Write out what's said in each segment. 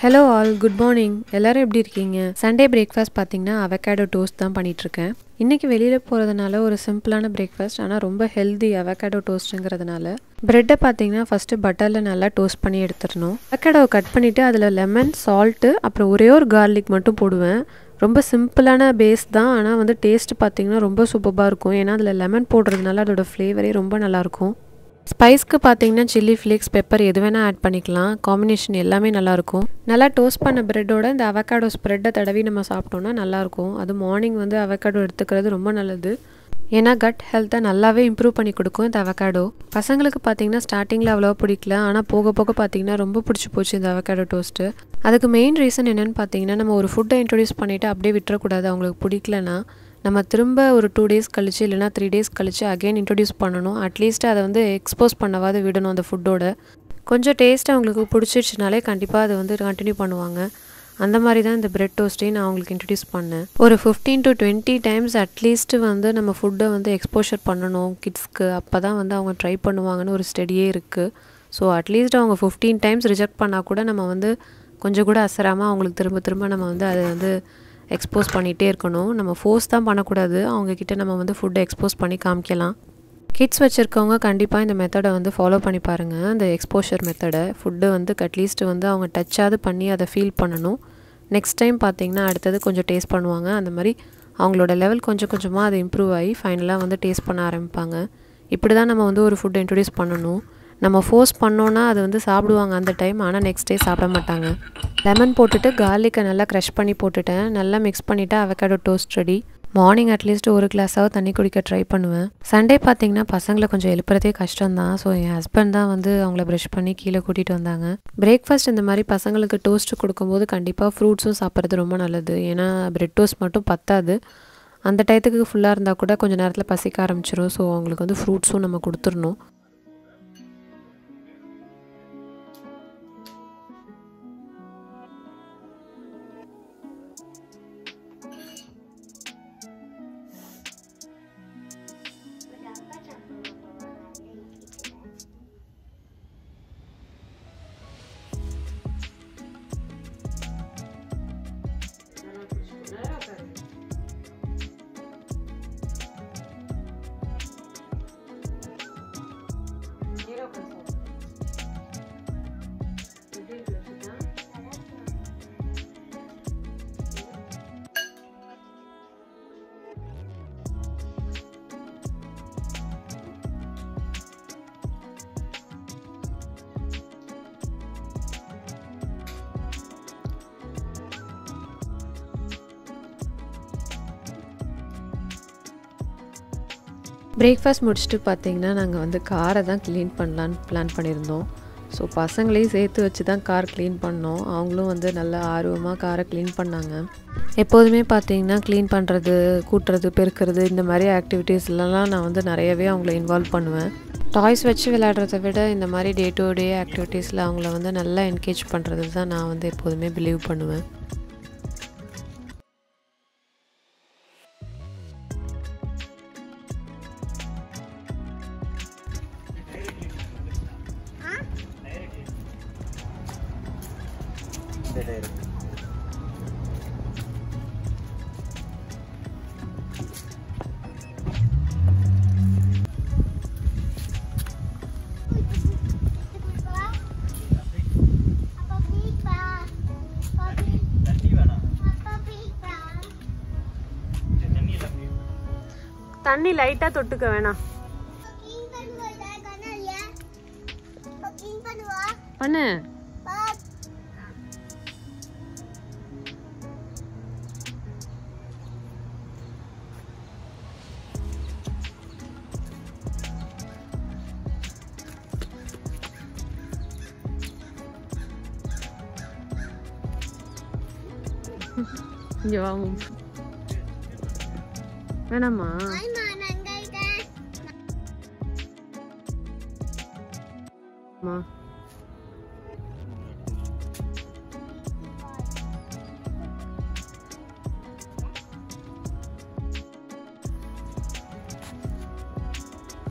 hello all good morning எல்லாரும் எப்படி இருக்கீங்க சண்டே பிரேக்ஃபாஸ்ட் பார்த்தீங்கன்னா அவகேடோ டோஸ்ட் தான் பண்ணிகிட்ருக்கேன் இன்றைக்கி வெளியில் போகிறதுனால ஒரு சிம்பிளான பிரேக்ஃபாஸ்ட் ஆனால் ரொம்ப ஹெல்தி அவகேடோ டோஸ்ட்டுங்கிறதுனால ப்ரெட்டை பார்த்தீங்கன்னா ஃபஸ்ட்டு பட்டரில் நல்லா டோஸ்ட் பண்ணி எடுத்துடணும் அவகேடோவை கட் பண்ணிவிட்டு அதில் லெமன் சால்ட்டு அப்புறம் ஒரே ஒரு கார்லிக் மட்டும் போடுவேன் ரொம்ப சிம்பிளான பேஸ் தான் ஆனால் வந்து டேஸ்ட் பார்த்தீங்கன்னா ரொம்ப சூப்பராக இருக்கும் ஏன்னா அதில் லெமன் போடுறதுனால அதோட ஃப்ளேவரே ரொம்ப நல்லாயிருக்கும் ஸ்பைஸ்க்கு பார்த்தீங்கன்னா சில்லி ஃப்ளேக்ஸ் பெப்பர் எது வேணால் ஆட் பண்ணிக்கலாம் காம்பினேஷன் எல்லாமே நல்லாயிருக்கும் நல்லா டோஸ்ட் பண்ண ப்ரெட்டோட இந்த அவகாடோ ஸ்ப்ரெட்டை தடவி நம்ம சாப்பிட்டோம்னா நல்லாயிருக்கும் அது மார்னிங் வந்து அவகாடோ எடுத்துக்கிறது ரொம்ப நல்லது ஏன்னா கட் ஹெல்த்தை நல்லாவே இம்ப்ரூவ் பண்ணி கொடுக்கும் இந்த அவகாடோ பசங்களுக்கு பார்த்தீங்கன்னா ஸ்டார்டிங்கில் அவ்வளோவா பிடிக்கல ஆனால் போக போக பார்த்தீங்கன்னா ரொம்ப பிடிச்சி போச்சு இந்த அவகாடோ டோஸ்ட்டு அதுக்கு மெயின் ரீசன் என்னென்னு பார்த்தீங்கன்னா நம்ம ஒரு ஃபுட்டை இன்ட்ரடியூஸ் பண்ணிவிட்டு அப்படியே விட்டுறக்கூடாது அவங்களுக்கு பிடிக்கலனா நம்ம திரும்ப ஒரு டூ டேஸ் கழிச்சு இல்லைனா த்ரீ டேஸ் கழிச்சு அகைன் இன்ட்ரடியூஸ் பண்ணணும் அட்லீஸ்ட் அதை வந்து எக்ஸ்போஸ் பண்ணவாது விடணும் அந்த ஃபுட்டோட கொஞ்சம் டேஸ்ட் அவங்களுக்கு பிடிச்சிருச்சுனாலே கண்டிப்பாக அதை வந்து கண்டினியூ பண்ணுவாங்க அந்த மாதிரி தான் இந்த பிரெட் டோஸ்ட்டையும் நான் அவங்களுக்கு இன்ட்ரடியூஸ் பண்ணேன் ஒரு fifteen to twenty times at least வந்து நம்ம ஃபுட்டை வந்து எக்ஸ்போஷர் பண்ணணும் கிட்ஸ்க்கு அப்போ தான் வந்து அவங்க ட்ரை பண்ணுவாங்கன்னு ஒரு ஸ்டடியே இருக்குது ஸோ அட்லீஸ்ட் அவங்க ஃபிஃப்டீன் டைம்ஸ் ரிஜெக்ட் பண்ணால் கூட நம்ம வந்து கொஞ்சம் கூட அசராமல் அவங்களுக்கு திரும்ப திரும்ப நம்ம வந்து அதை வந்து எக்ஸ்போஸ் பண்ணிகிட்டே இருக்கணும் நம்ம ஃபோர்ஸ் தான் பண்ணக்கூடாது அவங்கக்கிட்ட நம்ம வந்து ஃபுட்டை எக்ஸ்போஸ் பண்ணி காமிக்கலாம் கிட்ஸ் வச்சுருக்கவங்க கண்டிப்பாக இந்த மெத்தடை வந்து ஃபாலோ பண்ணி பாருங்கள் அந்த எக்ஸ்போஷர் மெத்தடை ஃபுட்டு வந்து அட்லீஸ்ட் வந்து அவங்க டச்சாவது பண்ணி அதை ஃபீல் பண்ணணும் நெக்ஸ்ட் டைம் பார்த்தீங்கன்னா அடுத்தது கொஞ்சம் டேஸ்ட் பண்ணுவாங்க அந்த மாதிரி அவங்களோட லெவல் கொஞ்சம் கொஞ்சமாக அது இம்ப்ரூவ் ஆகி ஃபைனலாக வந்து டேஸ்ட் பண்ண ஆரம்பிப்பாங்க இப்படி தான் நம்ம வந்து ஒரு ஃபுட்டை இன்ட்ரடியூஸ் பண்ணணும் நம்ம ஃபோர்ஸ் பண்ணோன்னா அது வந்து சாப்பிடுவாங்க அந்த டைம் ஆனால் நெக்ஸ்ட் டே சாப்பிட மாட்டாங்க லெமன் போட்டுட்டு கார்லிக்கை நல்லா க்ரஷ் பண்ணி போட்டுட்டேன் நல்லா மிக்ஸ் பண்ணிவிட்டு avocado toast ready morning at least ஒரு கிளாஸாவது தண்ணி குடிக்க ட்ரை பண்ணுவேன் சண்டே பார்த்தீங்கன்னா பசங்களை கொஞ்சம் எழுப்புறதே கஷ்டம் தான் ஸோ என் ஹஸ்பண்ட் தான் வந்து அவங்கள ப்ரஷ் பண்ணி கீழே கூட்டிகிட்டு வந்தாங்க பிரேக்ஃபாஸ்ட் இந்த மாதிரி பசங்களுக்கு டோஸ்ட் கொடுக்கும்போது கண்டிப்பாக ஃப்ரூட்ஸும் சாப்பிட்றது ரொம்ப நல்லது ஏன்னா பிரெட் டோஸ்ட் மட்டும் பத்தாது அந்த டயத்துக்கு ஃபுல்லாக இருந்தால் கூட கொஞ்சம் நேரத்தில் பசிக்க ஆரம்பிச்சிடும் ஸோ அவங்களுக்கு வந்து ஃப்ரூட்ஸும் நம்ம கொடுத்துடணும் பிரேக்ஃபாஸ்ட் முடிச்சுட்டு பார்த்தீங்கன்னா நாங்கள் வந்து காரை தான் க்ளீன் பண்ணலான்னு பிளான் பண்ணியிருந்தோம் ஸோ பசங்களையும் சேர்த்து வச்சு தான் கார் க்ளீன் பண்ணோம் அவங்களும் வந்து நல்லா ஆர்வமாக காரை க்ளீன் பண்ணாங்க எப்போதுமே பார்த்தீங்கன்னா க்ளீன் பண்ணுறது கூட்டுறது பெருக்கிறது இந்த மாதிரி ஆக்டிவிட்டீஸ்லாம் நான் வந்து நிறையவே அவங்கள இன்வால்வ் பண்ணுவேன் டாய்ஸ் வச்சு விளையாடுறத விட இந்த மாதிரி டே டு டே ஆக்டிவிட்டீஸில் அவங்கள வந்து நல்லா என்கேஜ் பண்ணுறது தான் நான் வந்து எப்போதுமே பிலீவ் பண்ணுவேன் தண்ணி லைட்டாக தொட்டுக்க வேணாம் பண்ணு இங்கே வாங்க வேணாமா அம்மா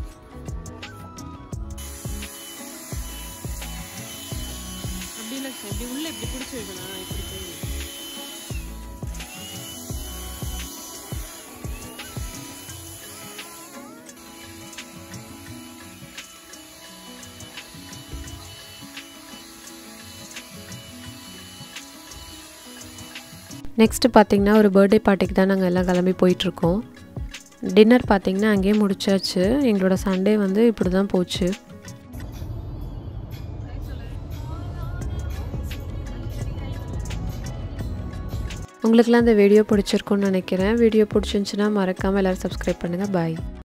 அப்படி இல்லை சார் இப்படி உள்ள இப்படி பிடிச்சி வைக்கணும் இப்படி போய் நெக்ஸ்ட்டு பார்த்தீங்கன்னா ஒரு பர்த்டே பார்ட்டிக்கு தான் நாங்கள் எல்லாம் கிளம்பி போயிட்டுருக்கோம் டின்னர் பார்த்தீங்கன்னா அங்கேயே முடிச்சாச்சு எங்களோட சண்டே வந்து இப்படி தான் போச்சு உங்களுக்குலாம் இந்த வீடியோ பிடிச்சிருக்குன்னு நினைக்கிறேன் வீடியோ பிடிச்சிருந்துச்சுன்னா மறக்காமல் எல்லோரும் சப்ஸ்கிரைப் பண்ணுங்கள் பாய்